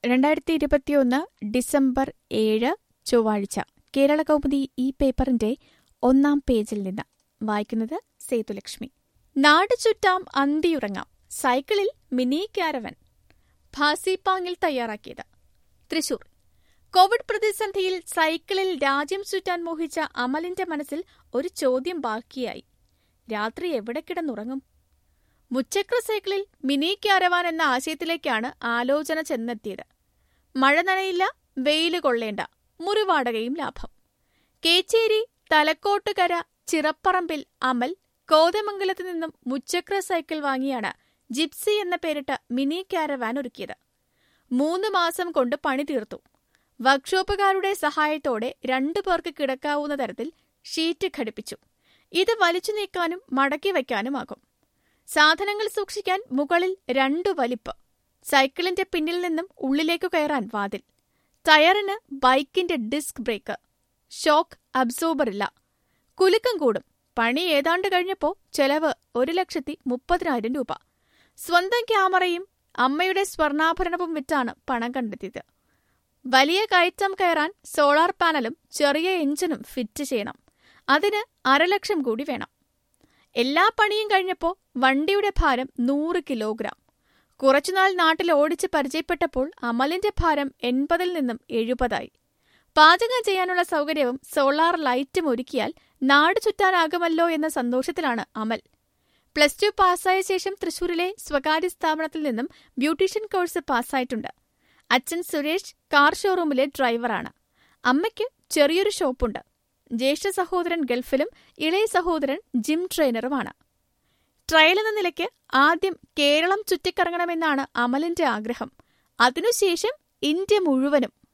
രണ്ടായിരത്തി ഇരുപത്തിയൊന്ന് ഡിസംബർ ഏഴ് ചൊവ്വാഴ്ച കേരള കൗമുദി ഈ പേപ്പറിന്റെ ഒന്നാം പേജിൽ നിന്ന് വായിക്കുന്നത് സേതുലക്ഷ്മി നാട് ചുറ്റാം അന്തിയുറങ്ങാം സൈക്കിളിൽ മിനി ക്യാരവൻ ഭാസിപ്പാങ്ങിൽ തയ്യാറാക്കിയത് തൃശൂർ കോവിഡ് പ്രതിസന്ധിയിൽ സൈക്കിളിൽ രാജ്യം ചുറ്റാൻ മോഹിച്ച അമലിന്റെ മനസ്സിൽ ഒരു ചോദ്യം ബാക്കിയായി രാത്രി എവിടെ കിടന്നുറങ്ങും മുച്ചക്ര സൈക്കിളിൽ മിനി ക്യാരവാൻ എന്ന ആശയത്തിലേക്കാണ് ആലോചന ചെന്നെത്തിയത് മഴ നനയില്ല വെയില് കൊള്ളേണ്ട മുറിവാടകയും ലാഭം കേച്ചേരി തലക്കോട്ടുകര ചിറപ്പറമ്പിൽ അമൽ കോതമംഗലത്ത് നിന്നും മുച്ചക്ര സൈക്കിൾ വാങ്ങിയാണ് ജിപ്സി എന്ന പേരിട്ട മിനി ക്യാരവാൻ ഒരുക്കിയത് മൂന്ന് മാസം കൊണ്ട് പണി തീർത്തു വർക്ക്ഷോപ്പുകാരുടെ സഹായത്തോടെ രണ്ടു പേർക്ക് കിടക്കാവുന്ന തരത്തിൽ ഷീറ്റ് ഘടിപ്പിച്ചു ഇത് വലിച്ചു നീക്കാനും മടക്കി വയ്ക്കാനുമാകും സാധനങ്ങൾ സൂക്ഷിക്കാൻ മുകളിൽ രണ്ടു വലിപ്പ് സൈക്കിളിന്റെ പിന്നിൽ നിന്നും ഉള്ളിലേക്കു കയറാൻ വാതിൽ ടയറിന് ബൈക്കിന്റെ ഡിസ്ക് ബ്രേക്ക് ഷോക്ക് അബ്സോർബറില്ല കുലുക്കം കൂടും പണി ഏതാണ്ട് കഴിഞ്ഞപ്പോ ചെലവ് ഒരു ലക്ഷത്തി മുപ്പതിനായിരം രൂപ സ്വന്തം ക്യാമറയും അമ്മയുടെ സ്വർണ്ണാഭരണവും വിറ്റാണ് പണം കണ്ടെത്തിയത് വലിയ കയറ്റം കയറാൻ സോളാർ പാനലും ചെറിയ എഞ്ചിനും ഫിറ്റ് ചെയ്യണം അതിന് അരലക്ഷം കൂടി വേണം എല്ലാ പണിയും കഴിഞ്ഞപ്പോൾ വണ്ടിയുടെ ഭാരം നൂറ് കിലോഗ്രാം കുറച്ചുനാൾ നാട്ടിൽ ഓടിച്ച് പരിചയപ്പെട്ടപ്പോൾ അമലിന്റെ ഭാരം എൺപതിൽ നിന്നും എഴുപതായി പാചകം ചെയ്യാനുള്ള സൗകര്യവും സോളാർ ലൈറ്റും ഒരുക്കിയാൽ നാട് ചുറ്റാനാകുമല്ലോ എന്ന സന്തോഷത്തിലാണ് അമൽ പ്ലസ് ടു പാസ്സായ ശേഷം തൃശൂരിലെ സ്വകാര്യ സ്ഥാപനത്തിൽ നിന്നും ബ്യൂട്ടീഷ്യൻ കോഴ്സ് പാസ്സായിട്ടുണ്ട് അച്ഛൻ സുരേഷ് കാർ ഷോറൂമിലെ ഡ്രൈവറാണ് അമ്മയ്ക്ക് ചെറിയൊരു ഷോപ്പുണ്ട് ജ്യേഷ്ഠ സഹോദരൻ ഗൾഫിലും ഇളയ സഹോദരൻ ജിം ട്രെയിനറുമാണ് ട്രയൽ എന്ന നിലയ്ക്ക് ആദ്യം കേരളം ചുറ്റിക്കറങ്ങണമെന്നാണ് അമലിന്റെ ആഗ്രഹം അതിനുശേഷം ഇന്ത്യ മുഴുവനും